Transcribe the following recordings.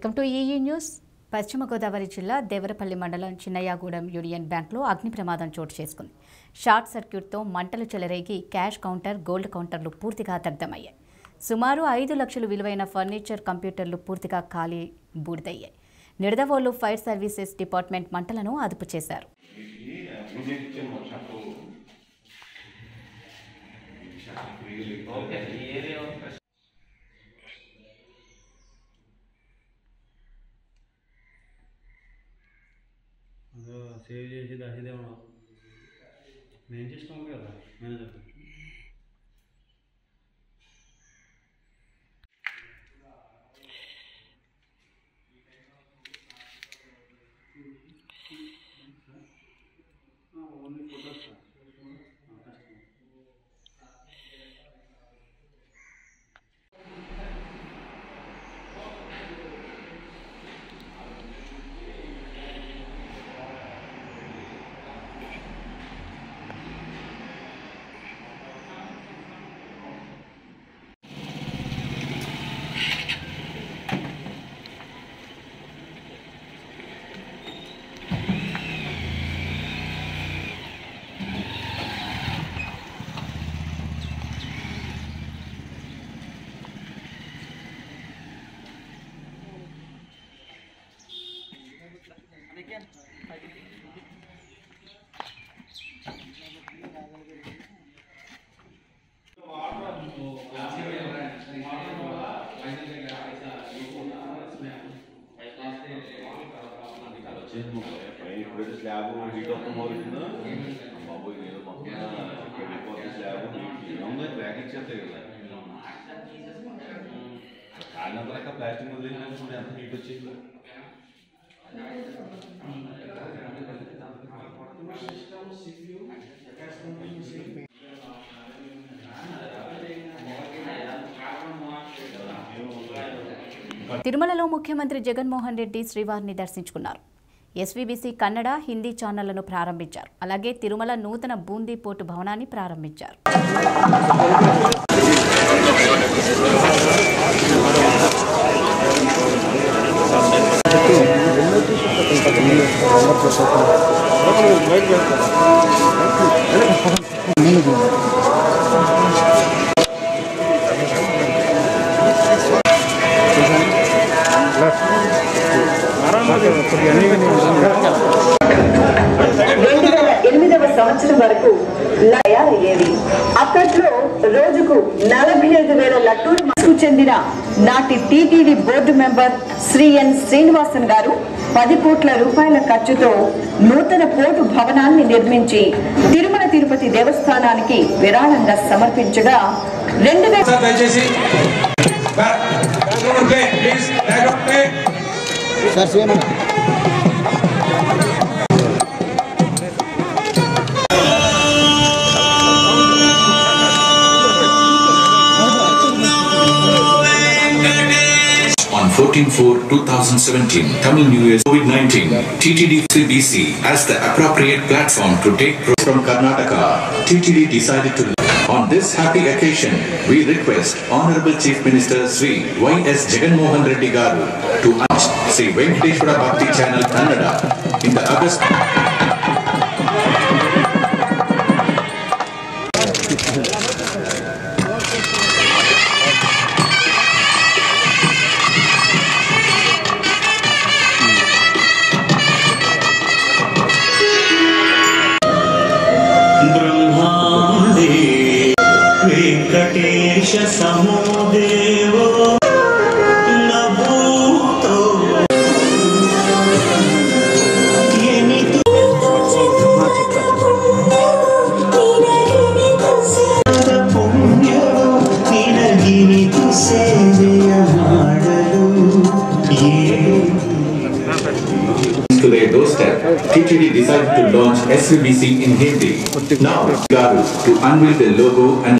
Welcome to EE news పశ్చిమ గోదావరి జిల్లా దేవరపల్లి మండలం చిన్నయ్యగూడెం యూనియన్ బ్యాంక్లో అగ్ని ప్రమాదం చోటు చేసుకుంది షార్ట్ సర్క్యూట్తో మంటలు చెలరేగి క్యాష్ కౌంటర్ గోల్డ్ కౌంటర్లు పూర్తిగా దగ్ధమయ్యాయి సుమారు ఐదు లక్షలు విలువైన ఫర్నిచర్ కంప్యూటర్లు పూర్తిగా ఖాళీ బూడిదయ్యాయి నిడదవోలు ఫైర్ సర్వీసెస్ డిపార్ట్మెంట్ మంటలను అదుపు చేశారు అదో సేవ్ చేసి దాచిదేమో నేను చేసినాం కదా మేనేజర్ ఓన్లీ ఫోటోస్ ఇప్పుడు స్లాబ్ హీట్ అవుతాం మొదలుతుందో బాబు ఏదో మొత్తం వెళ్ళిపోతుంది స్లాబ్ ఏముందో ట్రాక్ ఇచ్చేస్తాయి కదా కాలినంతరాక ప్లాస్టిక్ వదిలేసినప్పుడు ఎంత హీట్ వచ్చింది తిరుమలలో ముఖ్యమంత్రి జగన్మోహన్ రెడ్డి శ్రీవారిని దర్శించుకున్నారు ఎస్వీబీసీ కన్నడ హిందీ ఛానళ్లను ప్రారంభించారు అలాగే తిరుమల నూతన బూందీ పోర్టు భవనాన్ని ప్రారంభించారు రెండు వేల ఎనిమిదవ సంవత్సరం వరకు తయారయ్యేది అప్పట్లో రోజుకు నలభై ఐదు వేల లడ్డూలు మనకు చెందిన నాటి TTD board member Shri N Srinivasan గారు పది కోట్ల రూపాయల ఖర్చుతో నూతన పోర్టు భవనాన్ని నిర్మించి తిరుమల తిరుపతి దేవస్థానానికి విరాళంగా సమర్పించగా రెండు వేల సార్ దయచేసి back background play please background play On 14-4-2017, Tamil New Year COVID-19, TTD 3BC as the appropriate platform to take pro- from Karnataka, TTD decided to on this happy occasion, we request Honorable Chief Minister Sri Y.S. Jaganmohan Reddy Garu to launch Sri Venkateshwara Bhakti Channel Kannada in the August ब्रह्माण्डे वेङ्कटेश समो देवो न भूतो एनितु ಪುಣ್ಯವು ನಿನಗಿನಿತು ಸೇವೆಯ ಮಾಡಲು ಏಳು to their doorstep, TTD decided to launch SVBC in Hindi. Now, Garu to unveil the logo and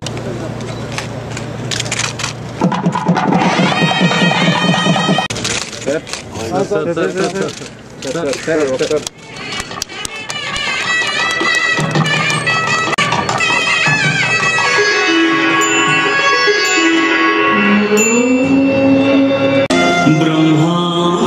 Brahma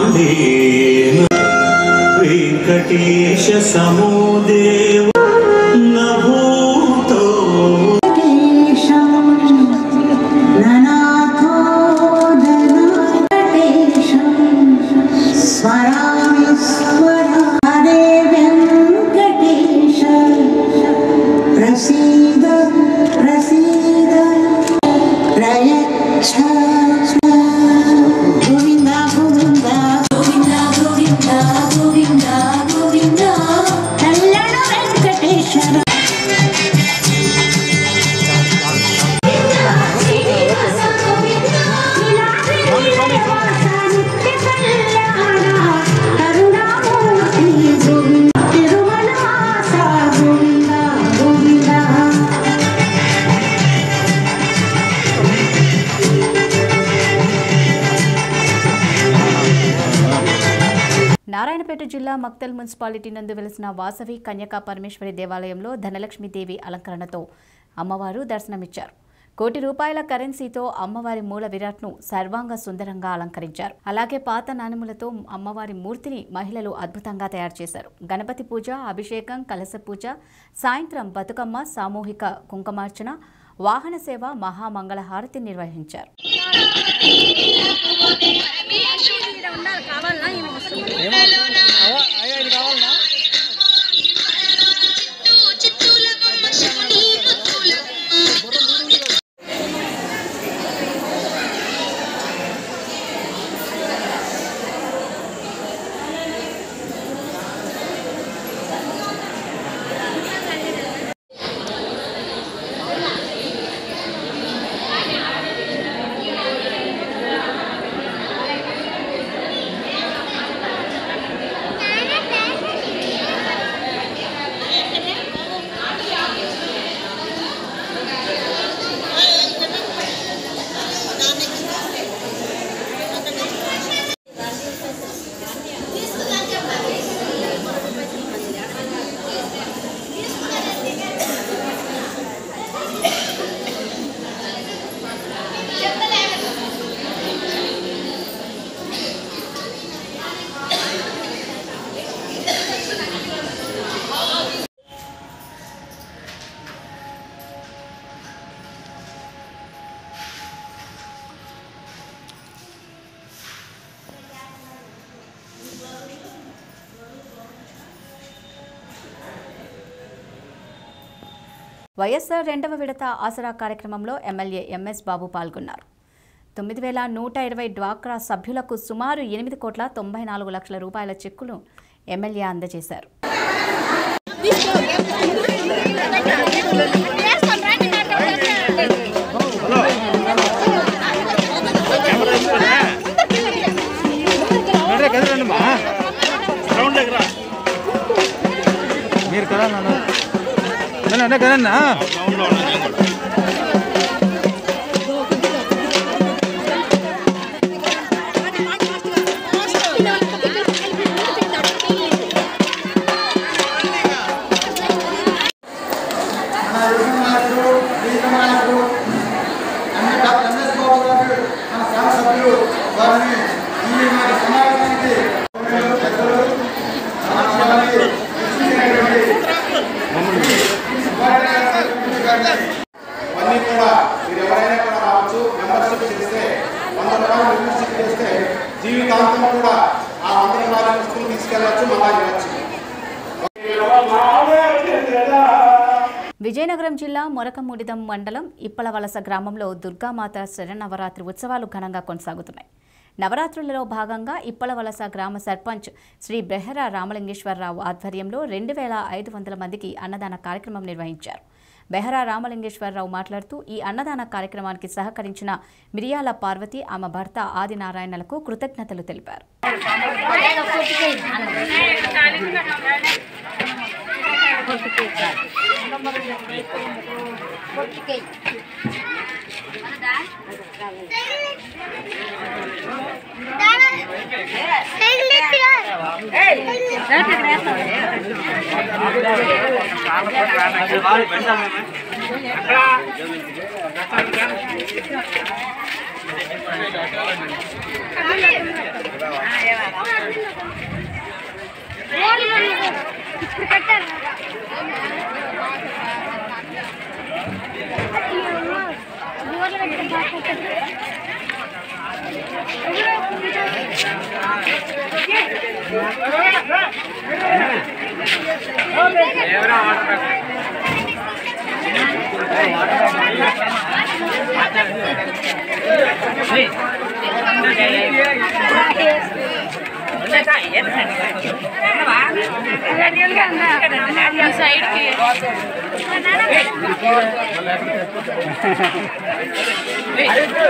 Narayanpet జిల్లా Makthal municipality నందు వెలిసిన వాసవి కన్యకా పరమేశ్వరి దేవాలయంలో ధనలక్ష్మీదేవి అలంకరణతో అమ్మవారు దర్శనమిచ్చారు కోటి రూపాయల కరెన్సీతో అమ్మవారి మూల విరాట్ను సర్వాంగ సుందరంగా అలంకరించారు అలాగే పాత నాణెములతో అమ్మవారి మూర్తిని మహిళలు అద్భుతంగా తయారు చేశారు గణపతి పూజ అభిషేకం కలశ పూజ సాయంత్రం బతుకమ్మ సామూహిక కుంకుమార్చన వాహన సేవ మహామంగళ హారతి నిర్వహించారు వైఎస్ఆర్ రెండవ విడత ఆసరా కార్యక్రమంలో ఎమ్మెల్యే ఎంఎస్ బాబు పాల్గొన్నారు తొమ్మిది వేల నూట ఇరవై డ్వాక్రా సభ్యులకు సుమారు ఎనిమిది కోట్ల తొంభై నాలుగు లక్షల రూపాయల చెక్కులు ఎమ్మెల్యే అందజేశారు మీరు కదా నన్ను అన్న కదన్నా అన్నీ కూడా మీరు ఎవరైనా కూడా రావచ్చు మెంబర్షిప్ చేస్తే వంద రూపాయలు మెంబర్షిప్ చేస్తే జీవితాంతం కూడా ఆ వంద రూపాయల వస్తువులు తీసుకెళ్ళచ్చు మళ్ళా ఇవ్వచ్చు విజయనగరం జిల్లా మొరకముడిదం మండలం ఇప్పలవలస గ్రామంలో దుర్గామాత శరణవరాత్రి ఉత్సవాలు ఘనంగా కొనసాగుతున్నాయి నవరాత్రులలో భాగంగా ఇప్పలవలస గ్రామ సర్పంచ్ శ్రీ బెహరా రామలింగేశ్వరరావు ఆధ్వర్యంలో రెండు వేల ఐదు వందల మందికి అన్నదాన కార్యక్రమం నిర్వహించారు బెహరా రామలింగేశ్వరరావు మాట్లాడుతూ ఈ అన్నదాన కార్యక్రమానికి సహకరించిన మిరియాల పార్వతి ఆమె భర్త ఆదినారాయణలకు కృతజ్ఞతలు తెలిపారు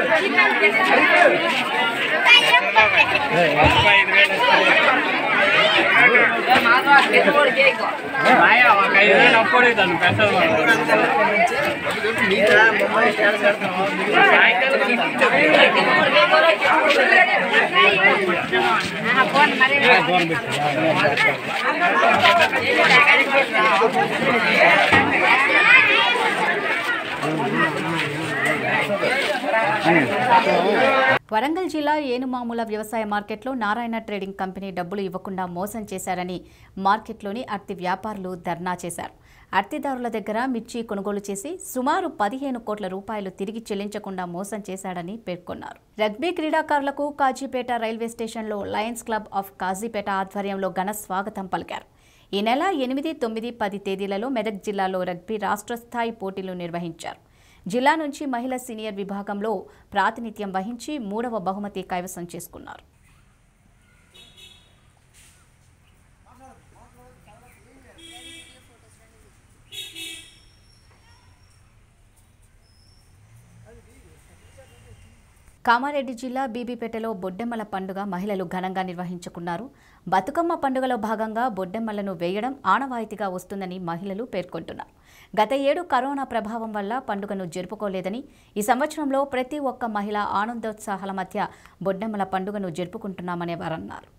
సైడ్ వరంగల్ జిల్లా ఏనుమాముల వ్యవసాయ మార్కెట్లో నారాయణ ట్రేడింగ్ కంపెనీ డబ్బులు ఇవ్వకుండా మోసం చేశారని మార్కెట్లోని అర్తి వ్యాపారులు ధర్నా చేశారు అర్తిదారుల దగ్గర మిర్చి కొనుగోలు చేసి సుమారు పదిహేను కోట్ల రూపాయలు తిరిగి చెల్లించకుండా మోసం చేశాడని పేర్కొన్నారు రగ్బీ క్రీడాకారులకు కాజీపేట రైల్వే స్టేషన్లో లయన్స్ క్లబ్ ఆఫ్ కాజీపేట ఆధ్వర్యంలో ఘన స్వాగతం పలికారు ఈ నెల ఎనిమిది తొమ్మిది పది తేదీలలో మెదక్ జిల్లాలో రగ్బీ రాష్ట్ర స్థాయి పోటీలు నిర్వహించారు జిల్లా నుంచి మహిళా సీనియర్ విభాగంలో ప్రాతినిధ్యం వహించి మూడవ బహుమతి కైవసం చేసుకున్నారు కామారెడ్డి జిల్లా బీబీపేటలో బొడ్డెమ్మల పండుగ మహిళలు ఘనంగా నిర్వహించుకున్నారు బతుకమ్మ పండుగలో భాగంగా బొడ్డెమ్మలను వేయడం ఆనవాయితీగా వస్తుందని మహిళలు పేర్కొంటున్నారు గత ఏడు కరోనా ప్రభావం వల్ల పండుగను జరుపుకోలేదని ఈ సంవత్సరంలో ప్రతి ఒక్క మహిళ ఆనందోత్సాహాల మధ్య బొడ్డెమ్మల పండుగను జరుపుకుంటున్నామని వారన్నారు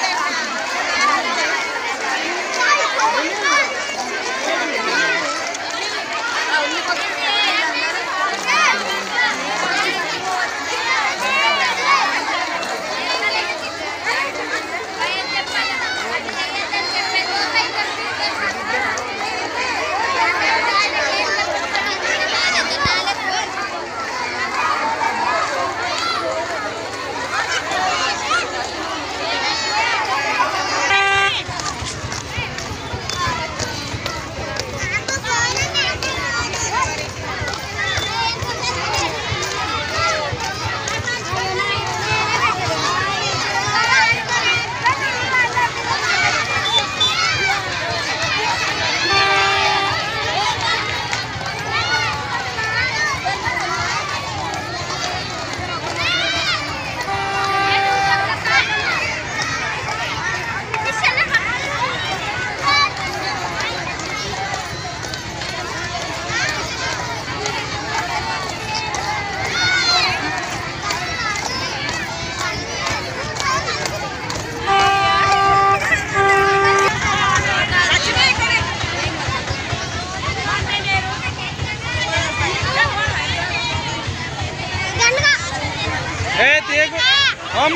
ఏ తీయకు అమ్మ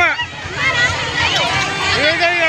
ఏదయ్యా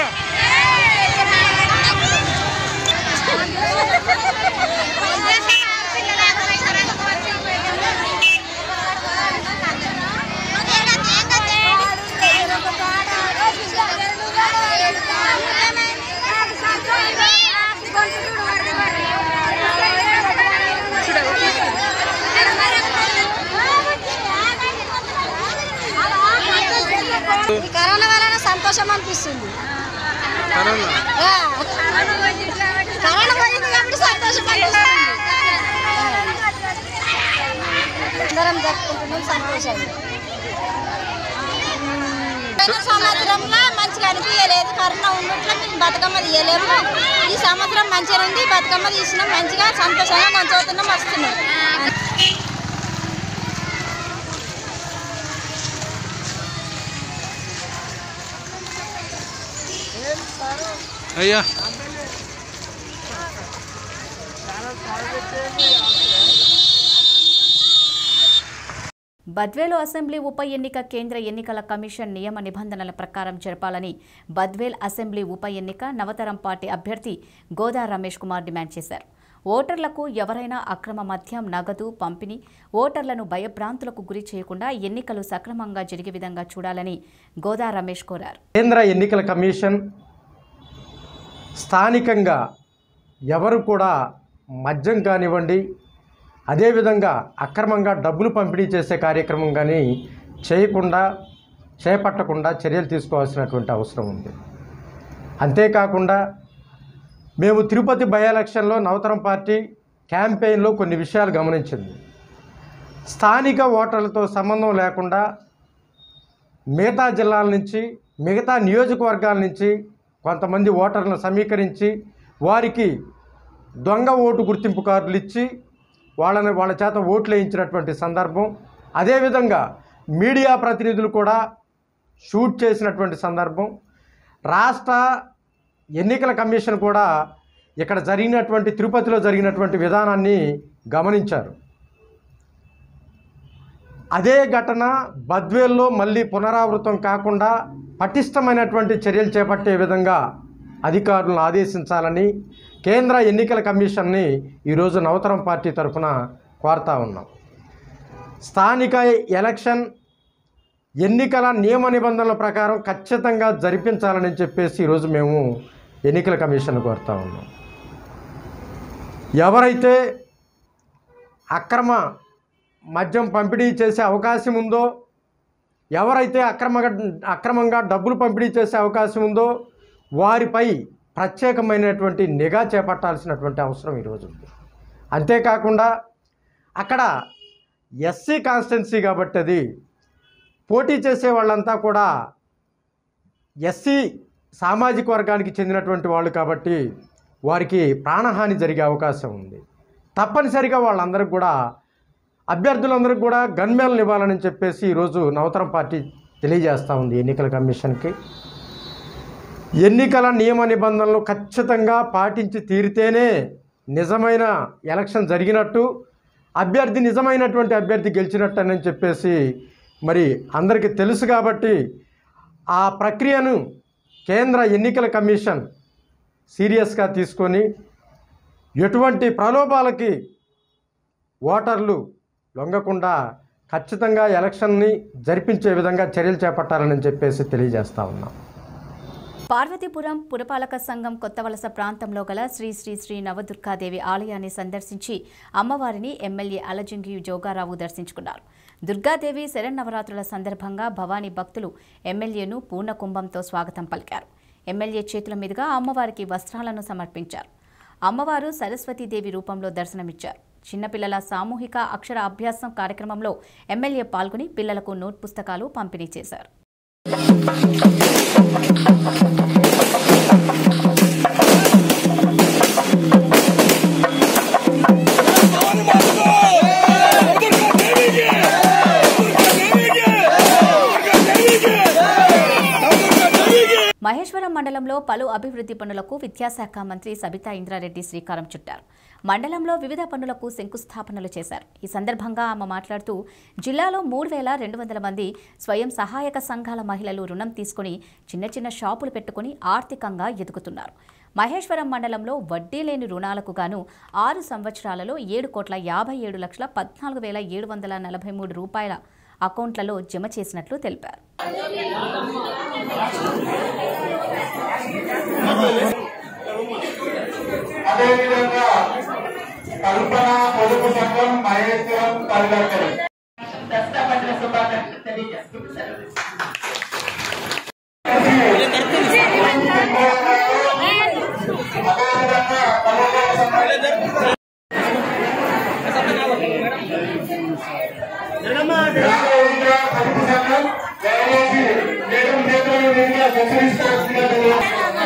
ఈ కరోనా వలన సంతోషం అనిపిస్తుంది కరోనా ఆ. కరోనా పోయింది కాబట్టి సంతోషం అనిపిస్తుంది అందరం జరుపుకుంటున్నాం సంతోషంగా పోయిన సంవత్సరంలో మంచిగా అనిపించలేదు కరోనా ఉన్నట్లు మేము బతుకమ్మ తీయలేము ఈ సంవత్సరం మంచిగా ఉంది బతుకమ్మ తీసినాం మంచిగా సంతోషంగా మంచి అవుతున్నాం వస్తున్నాం అయ్యా బద్వేలు అసెంబ్లీ ఉప ఎన్నిక కేంద్ర ఎన్నికల కమిషన్ నియమ నిబంధనల ప్రకారం జరపాలని బద్వేల్ అసెంబ్లీ ఉప ఎన్నిక నవతరం పార్టీ అభ్యర్థి గోదా రమేష్ కుమార్ డిమాండ్ చేశారు ఓటర్లకు ఎవరైనా అక్రమ మద్యం నగదు పంపిణీ ఓటర్లను భయభ్రాంతులకు గురి చేయకుండా ఎన్నికలు సక్రమంగా జరిగే విధంగా చూడాలని గోదా రమేష్ కోరారు కేంద్ర ఎన్నికల కమిషన్ స్థానికంగా ఎవరు కూడా మద్యం కానివ్వండి అదేవిధంగా అక్రమంగా డబ్బులు పంపిణీ చేసే కార్యక్రమం కానీ చేయకుండా చేపట్టకుండా చర్యలు తీసుకోవాల్సినటువంటి అవసరం ఉంది అంతేకాకుండా మేము తిరుపతి బై ఎలక్షన్లో నవతరం పార్టీ క్యాంపెయిన్లో కొన్ని విషయాలు గమనించింది స్థానిక ఓటర్లతో సంబంధం లేకుండా మిగతా జిల్లాల నుంచి మిగతా నియోజకవర్గాల నుంచి కొంతమంది ఓటర్లను సమీకరించి వారికి దొంగ ఓటు గుర్తింపు కార్డులు ఇచ్చి వాళ్ళని వాళ్ళ చేత ఓట్లు వేయించినటువంటి సందర్భం అదేవిధంగా మీడియా ప్రతినిధులు కూడా షూట్ చేసినటువంటి సందర్భం రాష్ట్ర ఎన్నికల కమిషన్ కూడా ఇక్కడ జరిగినటువంటి తిరుపతిలో జరిగినటువంటి విధానాన్ని గమనించారు అదే ఘటన బద్వేల్లో మళ్ళీ పునరావృతం కాకుండా పటిష్టమైనటువంటి చర్యలు చేపట్టే విధంగా అధికారులను ఆదేశించాలని కేంద్ర ఎన్నికల కమిషన్ని ఈరోజు నవతరం పార్టీ తరఫున కోరుతా ఉన్నాం స్థానిక ఎలక్షన్ ఎన్నికల నియమ నిబంధనల ప్రకారం ఖచ్చితంగా జరిపించాలని చెప్పేసి ఈరోజు మేము ఎన్నికల కమిషన్ కోరుతా ఉన్నాం ఎవరైతే అక్రమ మద్యం పంపిణీ చేసే అవకాశం ఉందో ఎవరైతే అక్రమంగా అక్రమంగా డబ్బులు పంపిణీ చేసే అవకాశం ఉందో వారిపై ప్రత్యేకమైనటువంటి నిఘా చేపట్టాల్సినటువంటి అవసరం ఈరోజు ఉంది అంతేకాకుండా అక్కడ ఎస్సీ కాన్స్టెన్సీ కాబట్టి అది పోటీ చేసే వాళ్ళంతా కూడా ఎస్సీ సామాజిక వర్గానికి చెందినటువంటి వాళ్ళు కాబట్టి వారికి ప్రాణహాని జరిగే అవకాశం ఉంది తప్పనిసరిగా వాళ్ళందరికీ కూడా అభ్యర్థులందరికీ కూడా గన్మేలను ఇవ్వాలని చెప్పేసి ఈరోజు నవతరం పార్టీ తెలియజేస్తూ ఉంది ఎన్నికల కమిషన్కి ఎన్నికల నియమ నిబంధనలు ఖచ్చితంగా పాటించి తీరితేనే నిజమైన ఎలక్షన్ జరిగినట్టు అభ్యర్థి నిజమైనటువంటి అభ్యర్థి గెలిచినట్టు అని చెప్పేసి మరి అందరికీ తెలుసు కాబట్టి ఆ ప్రక్రియను కేంద్ర ఎన్నికల కమిషన్ సీరియస్గా తీసుకొని ఎటువంటి ప్రలోభాలకి ఓటర్లు లొంగకుండా ఖచ్చితంగా ఎలక్షన్ని జరిపించే విధంగా చర్యలు చేపట్టాలని చెప్పేసి తెలియజేస్తా ఉన్నాం పార్వతీపురం పురపాలక సంఘం కొత్తవలస ప్రాంతంలో గల శ్రీ శ్రీ శ్రీ నవదుర్గాదేవి ఆలయాన్ని సందర్శించి అమ్మవారిని ఎమ్మెల్యే అలజంగి జోగారావు దర్శించుకున్నారు దుర్గాదేవి శరన్నవరాత్రుల సందర్భంగా భవానీ భక్తులు ఎమ్మెల్యేను పూర్ణ కుంభంతో స్వాగతం పలికారు ఎమ్మెల్యే చేతుల మీదుగా అమ్మవారికి వస్త్రాలను సమర్పించారు అమ్మవారు సరస్వతీదేవి రూపంలో దర్శనమిచ్చారు చిన్నపిల్లల సామూహిక అక్షర అభ్యాసం కార్యక్రమంలో ఎమ్మెల్యే పాల్గొని పిల్లలకు నోట్ పుస్తకాలు పంపిణీ చేశారు మహేశ్వరం మండలంలో పలు అభివృద్ధి పనులకు విద్యాశాఖ మంత్రి సబితా ఇంద్రారెడ్డి శ్రీకారం చుట్టారు మండలంలో వివిధ పనులకు శంకుస్థాపనలు చేశారు ఈ సందర్భంగా ఆమె మాట్లాడుతూ జిల్లాలో మూడు వేల రెండు వందల మంది స్వయం సహాయక సంఘాల మహిళలు రుణం తీసుకుని చిన్న చిన్న షాపులు పెట్టుకుని ఆర్థికంగా ఎదుగుతున్నారు మహేశ్వరం మండలంలో వడ్డీ లేని రుణాలకు గాను ఆరు సంవత్సరాలలో ఏడు కోట్ల యాభై ఏడు లక్షల పద్నాలుగు వేల ఏడు వందల నలభై మూడు రూపాయల అకౌంట్లలో జమ చేసినట్లు తెలిపారు అదేవిధంగా కల్పన పొదుపు సంఘం మహేశ్వరం పరిగెత్తలు దస్తాపత్ర శుభాకాంక్షలు తెలియజేస్తూ పొదుపు సంఘం దయచేసి మేడం చేతులను మీదుగా ప్రచురిస్తాల్సిందిగా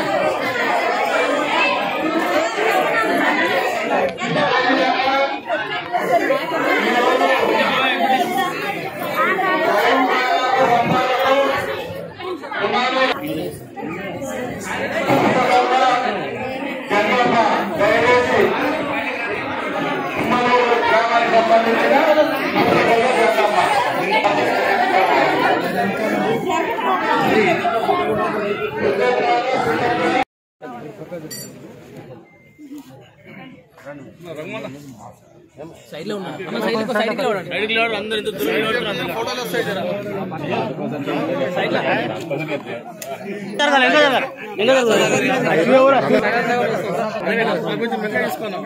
సైడ్ లో ఉన్నాడు అన్న సైడ్ లో సైడ్ లో ఉన్నాడు సైడ్ లో అందరూ ఇంత దూరం అందరూ ఫోటోలో సైడ్ రా సైడ్ లో జరగాలి ఇంకా జరగాలి ఇంకా జరగాలి ఎవరు కొంచెం మెక్క తీసుకున్నాం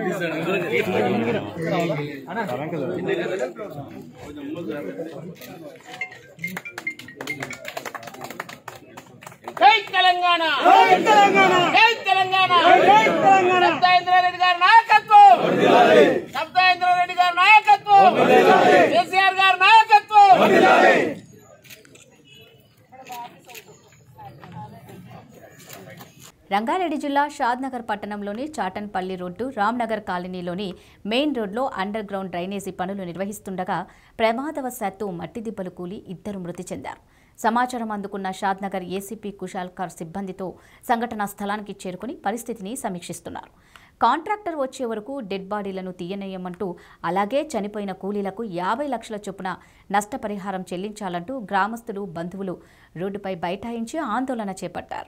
జై తెలంగాణ జై తెలంగాణ జై తెలంగాణ జై తెలంగాణ సత్యేంద్రారెడ్డి గారి నాయకత్వం సత్యేంద్రారెడ్డి గారి నాయకత్వం కేసీఆర్ గారి నాయకత్వం రంగారెడ్డి జిల్లా షాద్నగర్ పట్టణంలోని చాటన్పల్లి రోడ్డు రామ్నగర్ కాలనీలోని మెయిన్ రోడ్లో అండర్ గ్రౌండ్ డ్రైనేజీ పనులు నిర్వహిస్తుండగా ప్రమాదవశాత్తు మట్టి దిబ్బలు కూలి ఇద్దరు మృతి చెందారు సమాచారం అందుకున్న షాద్నగర్ ఏసీపీ కుశాల్కర్ సిబ్బందితో సంఘటనా స్థలానికి చేరుకుని పరిస్థితిని సమీక్షిస్తున్నారు కాంట్రాక్టర్ వచ్చే వరకు డెడ్ బాడీలను తీయనేయమంటూ అలాగే చనిపోయిన కూలీలకు యాభై లక్షల చొప్పున నష్టపరిహారం చెల్లించాలంటూ గ్రామస్తులు బంధువులు రోడ్డుపై బైఠాయించి ఆందోళన చేపట్టారు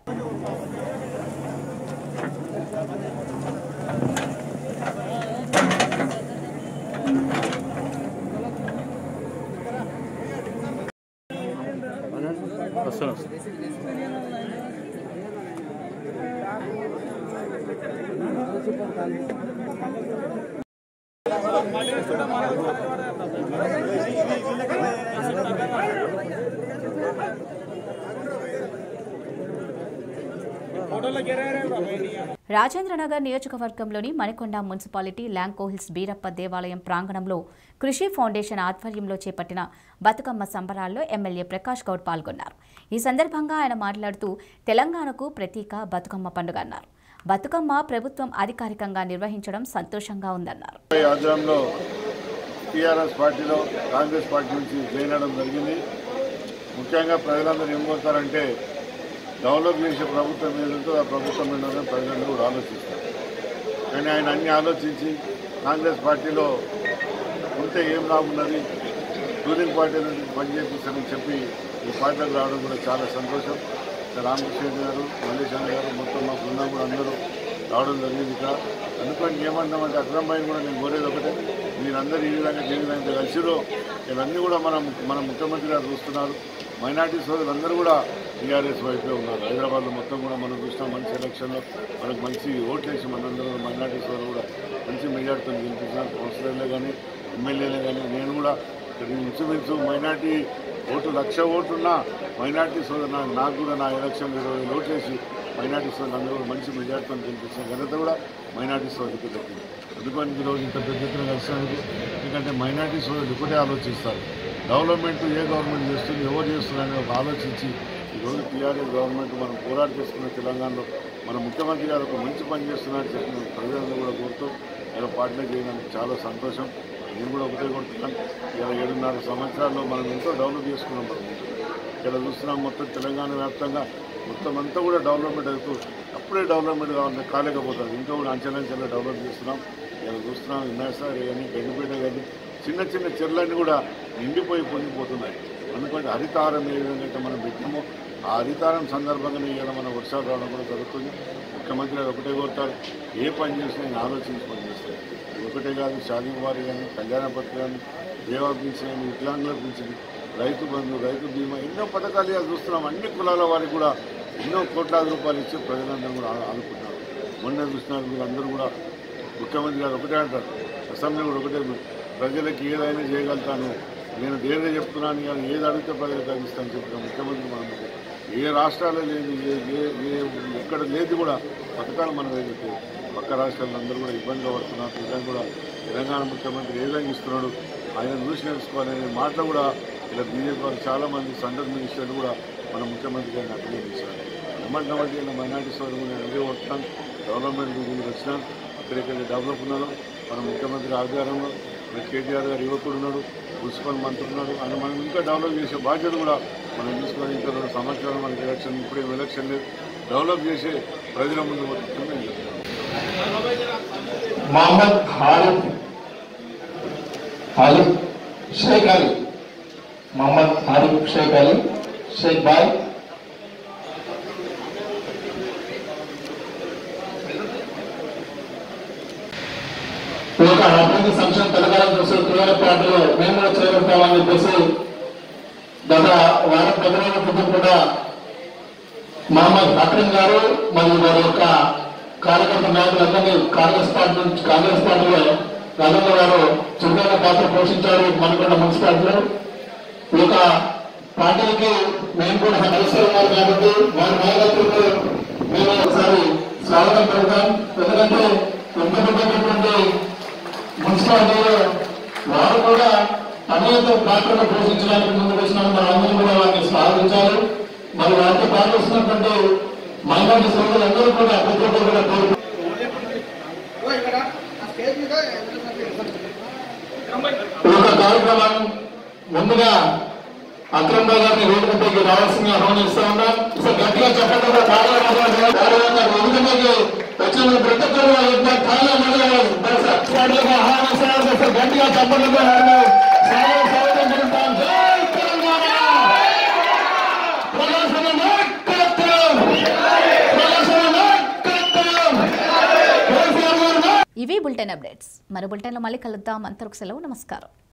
రాజేంద్రనగర్ నియోజకవర్గంలోని మణికొండ మున్సిపాలిటీ ల్యాంకోహిల్స్ బీరప్ప దేవాలయం ప్రాంగణంలో కృషి ఫౌండేషన్ ఆధ్వర్యంలో చేపట్టిన బతుకమ్మ సంబరాల్లో ఎమ్మెల్యే ప్రకాష్ గౌడ్ పాల్గొన్నారు ఈ సందర్భంగా ఆయన మాట్లాడుతూ తెలంగాణకు ప్రతీక బతుకమ్మ పండుగ అన్నారు బతుకమ్మ ప్రభుత్వం అధికారికంగా నిర్వహించడం సంతోషంగా ఉందన్నారు ఈ ఆధ్వర్యంలో టీఆర్ఎస్ పార్టీలో కాంగ్రెస్ పార్టీ నుంచి జాయిన్ అవ్వడం జరిగింది ముఖ్యంగా ప్రజలందరూ ఏం కోరుతారంటే డెవలప్ చేసే ప్రభుత్వం ఏదంటే ఆ ప్రభుత్వం ఏంటో ప్రజలందరూ కూడా ఆలోచిస్తారు కానీ ఆయన అన్ని ఆలోచించి కాంగ్రెస్ పార్టీలో ఉంటే ఏం లాభున్నది రూలింగ్ పార్టీ నుంచి పనిచేపిస్తారని చెప్పి ఈ పార్టీలకు రావడం కూడా చాలా సంతోషం రామకృష్ణ గారు మల్లేశ్వర గారు మొత్తం మా బృందం కూడా అందరూ రావడం జరిగింది ఇక్కడ అందుకని ఏమంటామంటే అక్రమమైన కూడా నేను కోరేది ఒకటే మీరందరూ ఈ విధంగా ఏ విధంగా కలిసిరో ఇవన్నీ కూడా మన మన ముఖ్యమంత్రి గారు చూస్తున్నారు మైనార్టీ సోదరులందరూ కూడా టీఆర్ఎస్ వైపే ఉన్నారు హైదరాబాద్లో మొత్తం కూడా మనం చూసినాం మంచి ఎలక్షన్లో మనకు మంచి ఓట్లు వేసి మనందరూ కూడా మైనార్టీ సోదరులు కూడా మంచి మెజార్టీతో గెలిపించినారు కౌన్సిలర్లే కానీ ఎమ్మెల్యేలే కానీ నేను కూడా ఇక్కడ ఇంచుమించు మైనార్టీ ఓటు లక్ష ఓటున్నా మైనార్టీ సోదరు నా- నాకు కూడా నా ఎలక్షన్లో ఇరవై వేలు ఓట్లు వేసి మైనార్టీ సోదరులు అందరూ కూడా మంచి మెజార్టీతో గెలిపించిన ఘనత కూడా మైనార్టీ సోదరులకు దక్కింది అందుకని ఈరోజు ఇంత పెద్ద ఎత్తున కలిసినందుకు ఎందుకంటే మైనార్టీ సోదరులు ఒకటే ఆలోచిస్తారు డెవలప్మెంట్ ఏ గవర్నమెంట్ చేస్తుంది ఎవరు చేస్తున్నారని ఒక ఆలోచించి ఈరోజు టీఆర్ఎస్ గవర్నమెంట్ మనం పోరాట చేసుకున్న తెలంగాణలో మన ముఖ్యమంత్రి గారు ఒక మంచి పని చేస్తున్నారు చెప్పిన ప్రజలందరూ కూడా కోరుతూ ఇలా పార్టీలో చేయడానికి చాలా సంతోషం నేను కూడా ఒకటే కొడుతున్నాను ఇలా ఏడున్నర సంవత్సరాల్లో మనం ఎంతో డెవలప్ చేసుకున్నాం మనం ఇక్కడ చూస్తున్నాం మొత్తం తెలంగాణ వ్యాప్తంగా మొత్తం అంతా కూడా డెవలప్మెంట్ అవుతూ అప్పుడే డెవలప్మెంట్ కావాలి కాలేకపోతుంది ఇంకా కూడా అంచెలంచెల్లో డెవలప్ చేస్తున్నాం ఇలా చూస్తున్నాం ఇన్నాసారి కానీ గడ్డిపేట కానీ చిన్న చిన్న చెర్లన్నీ కూడా నిండిపోయి పొంగిపోతున్నాయి అందుకని హరితారం ఏ విధంగా అయితే మనం పెట్టామో ఆ హరితారం సందర్భంగానే ఇవాళ మన వర్షాలు రావడం కూడా జరుగుతుంది ముఖ్యమంత్రి గారు ఒకటే కోరుతారు ఏ పని చేసినా ఆయన ఆలోచించి పని చేస్తారు ఇది ఒకటే కాదు షాదీ వారి కానీ కళ్యాణ పత్రి కానీ దేవా పింఛన్ కానీ వికలాంగుల పింఛన్ రైతు బంధు రైతు బీమా ఎన్నో పథకాలు ఇవాళ చూస్తున్నాం అన్ని కులాల వారికి కూడా ఎన్నో కోట్లాది రూపాయలు ఇచ్చి ప్రజలందరూ కూడా ఆ- ఆదుకుంటున్నారు మొన్న చూస్తున్నారు మీరు అందరూ కూడా ముఖ్యమంత్రి గారు ఒకటే అంటారు అసెంబ్లీ కూడా ఒకటే ప్రజలకు ఏదైనా చేయగలుగుతాను నేను ధైర్యం చెప్తున్నాను కానీ ఏది అడిగితే ప్రజలకు అందిస్తాను చెప్పిన ముఖ్యమంత్రి మనం ఏ రాష్ట్రాల్లో లేదు ఏ ఏ ఏ ఎక్కడ లేదు కూడా పథకాలు మనం ఏదైతే పక్క రాష్ట్రాల్లో అందరూ కూడా ఇబ్బందిగా పడుతున్నారు నిజంగా కూడా తెలంగాణ ముఖ్యమంత్రి ఏ విధంగా ఇస్తున్నాడు ఆయన చూసి నేర్చుకోవాలనే మాటలు కూడా ఇలా బీజేపీ వారు చాలామంది సెంట్రల్ మినిస్టర్లు కూడా మన ముఖ్యమంత్రి గారిని అభినందించారు ఏమంటున్నామంటే ఇలా మైనార్టీ సోదరు నేను అదే వస్తున్నాను డెవలప్మెంట్ గురించి వచ్చినాను ఇక్కడెక్కడ డెవలప్ ఉన్నాడు మన ముఖ్యమంత్రి ఆధ్వర్యంలో మన కేటీఆర్ గారు యువకుడు ఉన్నాడు మున్సిపల్ మంత్రి ఉన్నాడు ఆయన మనం ఇంకా డెవలప్ చేసే బాధ్యత కూడా మనం తీసుకొని ఇంకా రెండు సంవత్సరాలు మనకి ఎలక్షన్ ఇప్పుడేం ఎలక్షన్ లేదు డెవలప్ చేసే ప్రజల ముందు వస్తుందని నేను చెప్తున్నాను मोहम्मद हारिफ हारिफ शेख अली मोहम्मद हारिफ शेख अली शेख भाई ఈ యొక్క అభివృద్ధి సంక్షేమ పథకాలను చూసి టీఆర్ఎస్ పార్టీలో మేము కూడా చేరుతామని చెప్పేసి గత వారం పది రోజుల క్రితం కూడా మహమ్మద్ అక్రమ్ గారు మరియు వారి యొక్క కార్యకర్త నాయకులందరినీ కాంగ్రెస్ పార్టీ నుంచి కాంగ్రెస్ పార్టీలో రాజేంద్ర గారు చురుకైన పాత్ర పోషించారు మనకొండ మున్సిపాలిటీలో ఈ యొక్క పార్టీకి మేము కూడా కలిసి ఉన్నారు కాబట్టి వారి నాయకత్వంలో మేము ఒకసారి స్వాగతం పెడతాం ఎందుకంటే ఎంత పెద్దటువంటి మున్సిపాలిటీలో వారు కూడా అనేక పాత్రలు పోషించడానికి ముందుకు వచ్చిన మనందరం కూడా వారిని స్వాగతించాలి మరి వారితో పాటు వస్తున్నటువంటి మైనార్టీ సోదరులందరూ కూడా ప్రతి ఒక్కరు కూడా కోరుకుంటున్నారు ఒక కార్యక్రమం ముందుగా అక్రమ్ రావు గారిని వేదికపైకి రావాల్సిందిగా ఆహ్వానిస్తా ఉన్నాం సో గట్టిగా చెప్పండి కూడా చాలా వేదికపైకి వచ్చిన ప్రతి ఒక్కరు కూడా చాలా మంది ఆహ్వానిస్తున్నారు సో గట్టిగా చెప్పండి కూడా వారిని స్వాగతం స్వాగతం పలుకుతాం. జై తెలంగాణ! ప్రజాస్వామ్య నాయకత్వం! ప్రజాస్వామ్య నాయకత్వం! కేసీఆర్ గారు ఇవి బులెటిన్ అప్డేట్స్ మరో బులెటిన్లో మళ్ళీ కలుద్దాం అంతవరకు సెలవు నమస్కారం